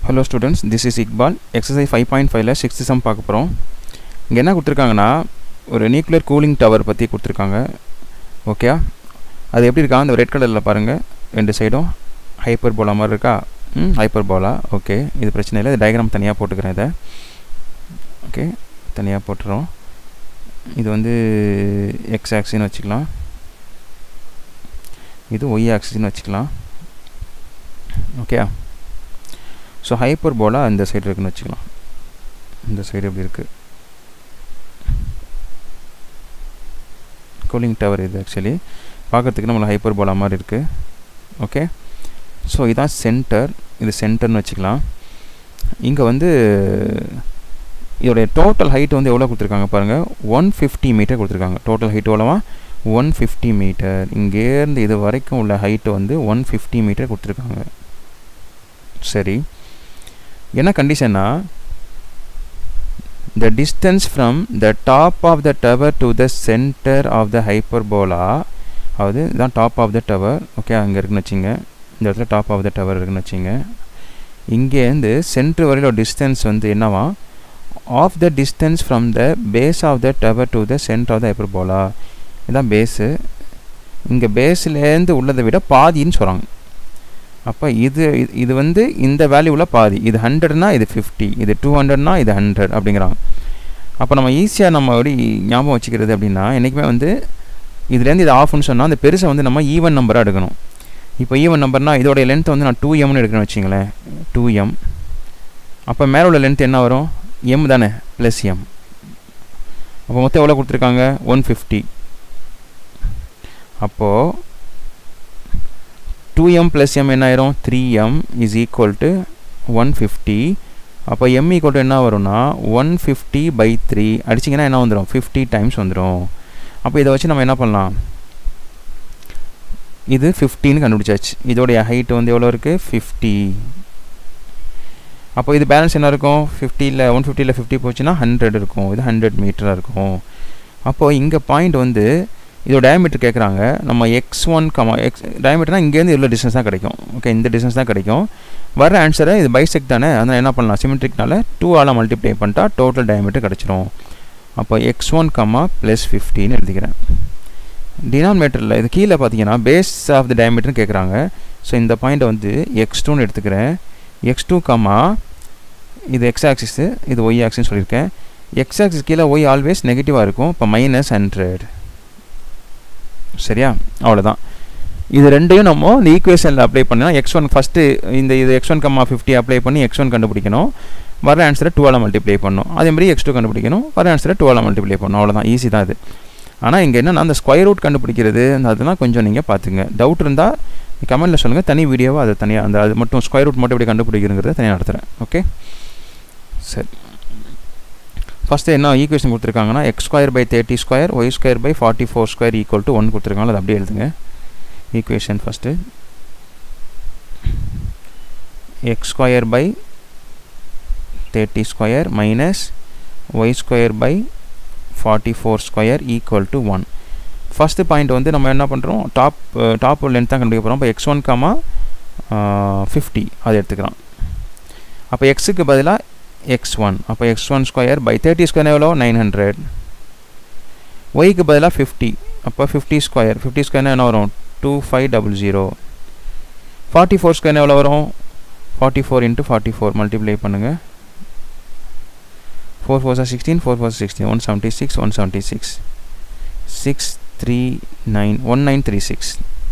hello students this is Iqbal exercise five point ஃபைவ்ல sixth sum பார்க்க போகிறோம் இங்கே என்ன கொடுத்துருக்காங்கன்னா ஒரு நியூக்ளியர் கூலிங் டவர் பற்றி கொடுத்துருக்காங்க ஓகே அது எப்படி இருக்கா அந்த ரெட் கலரில் பாருங்கள் ரெண்டு சைடும் ஹைப்பர் போலா மாதிரி இருக்கா ம் ஹைப்பர் போலா ஓகே இது பிரச்சனை இல்லை இது டயக்ராம் தனியாக போட்டுக்கிறேன் இதை ஓகே தனியாக போட்டுறோம் இது வந்து எக்ஸ் ஆக்சின்னு வச்சுக்கலாம் இது ஒய் ஆக்சின்னு வச்சுக்கலாம் ஓகே ஸோ ஹைப்பர் போலா இந்த சைடு இருக்குன்னு வச்சுக்கலாம் இந்த சைடு எப்படி இருக்குது கூலிங் டவர் இது ஆக்சுவலி பார்க்குறதுக்கு நம்மளை ஹைப்பர் போலா மாதிரி இருக்குது ஓகே ஸோ இதான் சென்டர் இது சென்டர்னு வச்சுக்கலாம் இங்கே வந்து இதோடைய டோட்டல் ஹைட் வந்து எவ்வளோ கொடுத்துருக்காங்க பாருங்கள் ஒன் ஃபிஃப்டி மீட்டர் கொடுத்துருக்காங்க டோட்டல் ஹைட் எவ்வளோவா ஒன் ஃபிஃப்டி மீட்டர் இங்கேருந்து இது வரைக்கும் உள்ள ஹைட்டு வந்து ஒன் ஃபிஃப்டி மீட்டர் கொடுத்துருக்காங்க சரி என்ன கண்டிஷன்னா the distance from the top of the tower to the center of the hyperbola அதாவது இதுதான் top of the tower okay அங்கே இருக்குன்னு வச்சுங்க இந்த இடத்துல டாப் ஆஃப் த டவர் இருக்குன்னு வச்சுங்க இங்கேருந்து சென்டர் வரையில் டிஸ்டன்ஸ் வந்து என்னவா of the distance from the base of the tower to the centre of the hyperbola இதுதான் பேஸு இங்கே பேஸ்லேருந்து உள்ளதை விட பாதின்னு சொல்கிறாங்க அப்போ இது இது வந்து இந்த வேல்யூவில் பாதி இது ஹண்ட்ரட்னா இது ஃபிஃப்டி இது டூ ஹண்ட்ரட்னா இது ஹண்ட்ரட் அப்படிங்கிறாங்க அப்போ நம்ம ஈஸியாக நம்ம எப்படி ஞாபகம் வச்சுக்கிறது அப்படின்னா என்றைக்குமே வந்து இதுலேருந்து இது ஆஃப்னு சொன்னால் அந்த பெருசை வந்து நம்ம ஈவன் நம்பராக எடுக்கணும் இப்போ ஈவன் நம்பர்னால் இதோடைய லென்த் வந்து நான் டூ எம்னு எடுக்கணும்னு வச்சிங்களேன் டூ எம் அப்போ மேலே உள்ள லென்த் என்ன வரும் எம் தானே ப்ளஸ் எம் அப்போ மொத்தம் எவ்வளோ கொடுத்துருக்காங்க ஒன் ஃபிஃப்டி அப்போது டூ எம் ப்ளஸ் எம் என்ன ஆயிரும் three M is equal to one fifty அப்போ எம் ஈக்குவல் டு என்ன வரும்னா ஒன் ஃபிஃப்டி பை த்ரீ அடிச்சிங்கன்னா என்ன வந்துடும் ஃபிஃப்டி டைம்ஸ் வந்துடும் அப்போ இதை வச்சு நம்ம என்ன பண்ணலாம் இது ஃபிஃப்டின்னு கண்டுபிடிச்சாச்சு இதோடைய ஹைட் வந்து எவ்வளோ இருக்குது ஃபிஃப்டி அப்போ இது பேலன்ஸ் என்ன இருக்கும் ஃபிஃப்டியில் ஒன் ஃபிஃப்டியில் ஃபிஃப்டி போச்சுன்னா ஹண்ட்ரட் இருக்கும் இது ஹண்ட்ரட் மீட்டராக இருக்கும் அப்போது இங்கே பாயிண்ட் வந்து இதோட டயமீட்டர் கேட்குறாங்க நம்ம எக்ஸ் ஒன் கமா எக்ஸ் டயமீட்டர்னால் இங்கேருந்து இவ்வளோ டிஸ்டன்ஸ் தான் கிடைக்கும் ஓகே இந்த டிஸ்டன்ஸ் தான் கிடைக்கும் வர ஆன்சரை இது பைசெக் தானே அதனால் என்ன பண்ணலாம் சிமெட்ரிக்னால டூ ஆல் மல்டிப்ளை பண்ணிட்டா டோட்டல் டயமீட்டர் கிடச்சிரும் அப்போ எக்ஸ் ஒன் கம்மா ப்ளஸ் ஃபிஃப்டின்னு எழுதிக்கிறேன் டினாமினேட்டரில் இது கீழே பார்த்தீங்கன்னா பேஸ் ஆஃப் த டயமீட்டர்னு கேட்குறாங்க ஸோ இந்த பாயிண்ட்டை வந்து எக்ஸ் டூன்னு எடுத்துக்கிறேன் எக்ஸ் டூ கம்மா இது எக்ஸ் ஆக்சிஸு இது ஒய் ஆக்சின்னு சொல்லியிருக்கேன் எக்ஸ் ஆக்சிஸ் கீழே ஒய் ஆல்வேஸ் நெகட்டிவாக இருக்கும் இப்போ மைனஸ் ஹண்ட்ரட் சரியா அவ்வளோதான் இது ரெண்டையும் நம்ம இந்த ஈக்குவேஷனில் அப்ளை பண்ணால் எக்ஸ் ஒன் ஃபஸ்ட்டு இந்த இது x one comma fifty apply பண்ணி எக்ஸ் ஒன் கண்டுபிடிக்கணும் வர ஆன்சரை டுவெல் மல்டிப்ளை பண்ணணும் அதே மாதிரி எக்ஸ் டூ கண்டுபிடிக்கணும் வர ஆன்சரை டுவெல் மல்டிப்ளை பண்ணணும் அவ்வளோதான் ஈஸி தான் இது ஆனால் இங்கே என்னென்னா அந்த ஸ்கொயர் ரூட் கண்டுபிடிக்கிறது அதெல்லாம் கொஞ்சம் நீங்கள் பார்த்துங்க டவுட் இருந்தால் கமெண்ட்டில் சொல்லுங்கள் தனி வீடியோவாக அதை தனியாக அந்த அது மட்டும் ஸ்கொயர் ரூட் மட்டும் எப்படி கண்டுபிடிக்கிறங்கிறத தனியாக நடத்துகிறேன் ஓகே சரி ஃபஸ்ட்டு என்ன ஈக்குவேஷன் கொடுத்துருக்காங்கன்னா x square by thirty square y square by forty four square equal to one கொடுத்துருக்காங்க அது அப்படியே எழுதுங்க equation first x square by thirty square minus y square by forty four square equal to one first point வந்து நம்ம என்ன பண்ணுறோம் top top length தான் கண்டுபிடிக்க போகிறோம் இப்போ எக்ஸ் ஒன் காமா ஃபிஃப்டி அதை எடுத்துக்கிறோம் அப்போ எக்ஸுக்கு பதிலாக எக்ஸ் ஒன் அப்போ X one square by thirty square எவ்வளோ நைன் ஹண்ட்ரட் ஒய்க்கு பதிலாக ஃபிஃப்டி அப்போ ஃபிஃப்டி ஸ்கொயர் ஃபிஃப்டி ஸ்கொயர் என்ன வரும் two five double zero forty four square எவ்வளோ வரும் forty four into forty four multiply பண்ணுங்கள் four four are sixteen four four sixteen one seventy six one seventy six six three nine one nine three six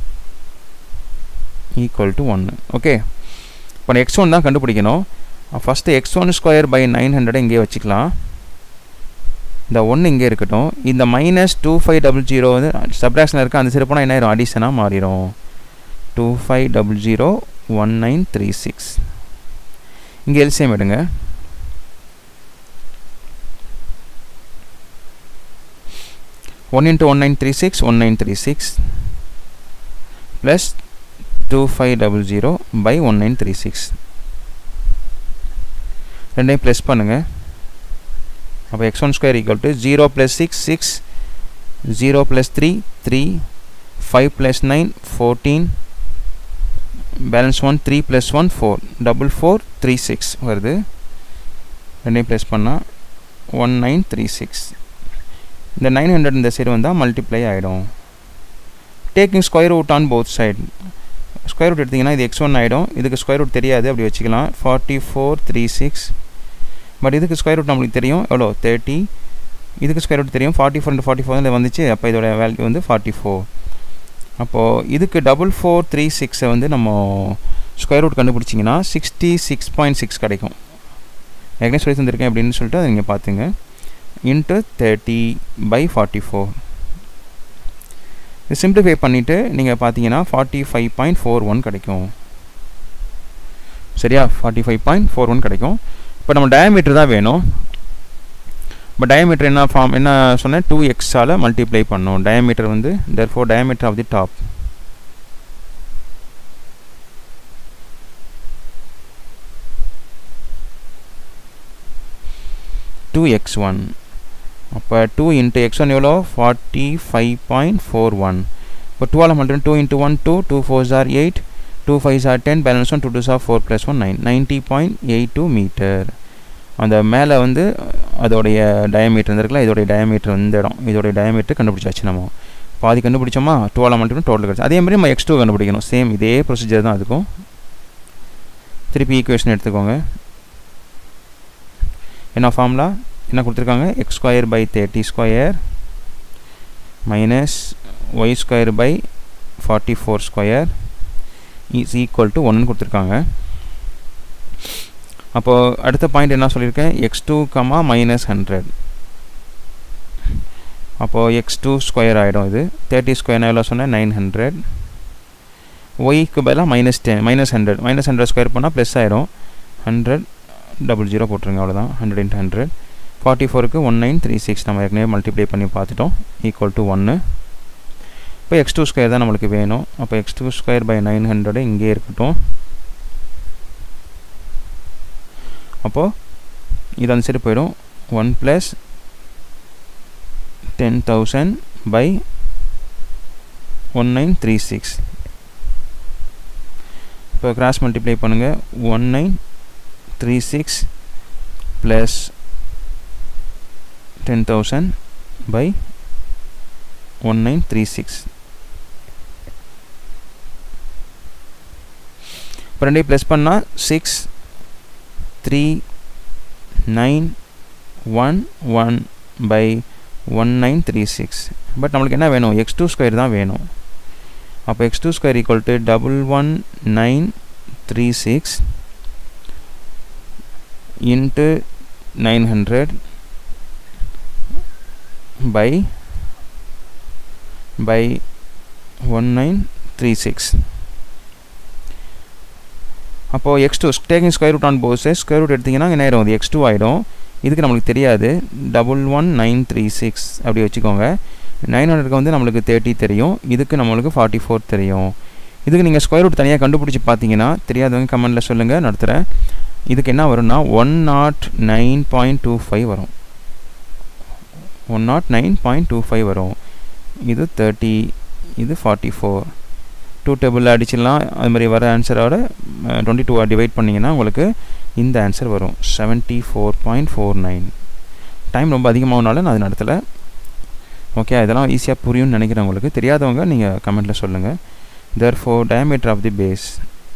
equal to ஒன்று okay இப்போ x one தான் கண்டுபிடிக்கணும் first x one square by nine hundred இங்கே வச்சுக்கலாம் இந்த ஒன்று இங்கே இருக்கட்டும் இந்த minus two five double zero வந்து சப்ராக்ஷனில் இருக்க அந்த சிறப்பான என்ன ஆயிரும் அடிஷனாக மாறிடும் two five double zero one nine three six இங்கே எல்சிஎம் எடுங்க one into one nine three six one nine three six plus two five double zero by one nine three six ரெண்டையும் ப்ளஸ் பண்ணுங்கள் அப்போ X one square equal to zero plus six six zero plus three three five plus nine fourteen balance one three plus one four double four three six வருது ரெண்டையும் plus பண்ணால் one nine three six இந்த nine hundred இந்த side வந்தால் multiply ஆகிடும் taking square root on both side square root எடுத்திங்கன்னா இது x one ஆகிடும் இதுக்கு ஸ்கொயர் ரூட் தெரியாது அப்படி வச்சுக்கலாம் forty four three six but இதுக்கு ஸ்கொயர் ரூட் நம்மளுக்கு தெரியும் எவ்வளோ தேர்ட்டி இதுக்கு ஸ்கொயர் ரூட் தெரியும் forty four into forty four வந்துச்சு அப்போ இதோட வேல்யூ வந்து ஃபார்ட்டி ஃபோர் அப்போது இதுக்கு டபுள் ஃபோர் த்ரீ சிக்ஸை வந்து நம்ம ஸ்கொயர் ரூட் கண்டுபிடிச்சிங்கன்னா சிக்ஸ்டி சிக்ஸ் பாயிண்ட் சிக்ஸ் கிடைக்கும் ஏற்கனவே சொல்லி தந்திருக்கேன் அப்படின்னு சொல்லிட்டு அதை நீங்கள் பார்த்துங்க into thirty by forty four இது சிம்பிளிஃபை பண்ணிவிட்டு நீங்கள் பார்த்தீங்கன்னா forty five point four one கிடைக்கும் சரியா forty five point four one கிடைக்கும் இப்போ நம்ம டயமீட்டர் தான் வேணும் இப்போ டயமீட்டர் என்ன ஃபார்ம் என்ன சொன்னேன் டூ எக்ஸால் மல்டிப்ளை பண்ணோம் டயமீட்டர் வந்து therefore diameter of the top two x one அப்போ டூ இன்ட்டு எக்ஸ் ஒன் எவ்வளோ forty five point four one இப்போ டூவால் மட்டும் two into one two two four are eight two five are ten balance one two two are four plus one nine ninety point eight two meter அந்த மேலே வந்து அதோடைய diameter இருந்திருக்குல்ல இதோடைய diameter இந்த இடம் இதோடைய டயமீட்டர் கண்டுபிடிச்சாச்சு நம்ம பாதி கண்டுபிடிச்சோமா டுவெல் மட்டும் டோட்டல் கிடச்சி அதே மாதிரி நம்ம எக்ஸ் டூ கண்டுபிடிக்கணும் சேம் இதே ப்ரொசீஜர் தான் அதுக்கும் திருப்பி ஈக்குவேஷன் எடுத்துக்கோங்க என்ன ஃபார்முலா என்ன கொடுத்துருக்காங்க x square by thirty square minus y square by forty four square is equal to ஒன்னு கொடுத்துருக்காங்க அப்போது அடுத்த பாயிண்ட் என்ன சொல்லியிருக்கேன் x two comma minus hundred அப்போது எக்ஸ் டூ ஸ்கொயர் ஆகிடும் இது தேர்ட்டி ஸ்கொயர் எவ்வளோ சொன்னேன் நைன் ஹண்ட்ரட் ஒய்க்கு பதிலாக minus ten minus hundred minus hundred square பண்ணால் ப்ளஸ் ஆயிரும் ஹண்ட்ரட் டபுள் ஜீரோ போட்டுருங்க அவ்வளோதான் ஹண்ட்ரட் இன்ட் ஹண்ட்ரட் ஃபார்ட்டி ஃபோருக்கு ஒன் நைன் த்ரீ சிக்ஸ் நம்ம ஏற்கனவே மல்டிப்ளை பண்ணி பார்த்துட்டோம் ஈக்குவல் டு ஒன்று இப்போ எக்ஸ் டூ ஸ்கொயர் தான் நம்மளுக்கு வேணும் அப்போ x two square by nine hundred இங்கே இருக்கட்டும் அப்போது இது அந்த சைடு போயிடும் one plus ten thousand by one nine three six இப்போ கிராஸ் மல்டிப்ளை பண்ணுங்கள் one nine three six plus ten thousand by one nine three six இப்போ ரெண்டையும் ப்ளஸ் பண்ணால் six three nine one one by one nine three six but நம்மளுக்கு என்ன வேணும் x two square தான் வேணும் அப்போ x two square equal to double one nine three six into nine hundred by by one nine three six அப்போது x two taking square root on both square root எடுத்திங்கன்னா என்ன ஆயிடும் அது X two ஆகிடும் இதுக்கு நம்மளுக்கு தெரியாது double one nine three six அப்படி வச்சுக்கோங்க நைன் ஹண்ட்ரட்க்கு வந்து நம்மளுக்கு தேர்ட்டி தெரியும் இதுக்கு நம்மளுக்கு ஃபார்ட்டி ஃபோர் தெரியும் இதுக்கு நீங்கள் ஸ்கொயர் ரூட் தனியாக கண்டுபிடிச்சி பார்த்தீங்கன்னா தெரியாதவங்க கமெண்டில் சொல்லுங்கள் நடத்துகிறேன் இதுக்கு என்ன வரும்னா one nought nine point two five வரும் one nought nine point two five வரும் இது தேர்ட்டி இது ஃபார்ட்டி ஃபோர் டூ டேபிளில் அடிச்சிடலாம் அது மாதிரி வர ஆன்சரோட டுவெண்ட்டி டூ டிவைட் பண்ணிங்கன்னா உங்களுக்கு இந்த ஆன்சர் வரும் seventy four point four nine time ரொம்ப அதிகமாகனால நான் அது நடத்தலை ஓகே இதெல்லாம் ஈஸியாக புரியும்னு நினைக்கிறேன் உங்களுக்கு தெரியாதவங்க நீங்கள் கமெண்ட்டில் சொல்லுங்கள் therefore diameter of the base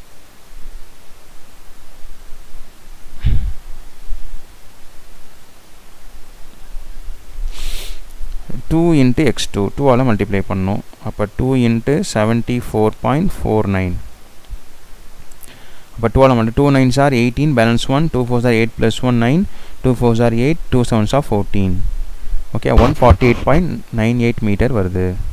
two into x two டூவால் மல்டிப்ளை பண்ணணும் அப்போ two into seventy four point four nine அப்போ டுவெல் மட்டும் two nine are eighteen balance one two four are eight plus one nine two four are eight two seven are fourteen okay one forty eight point nine eight meter வருது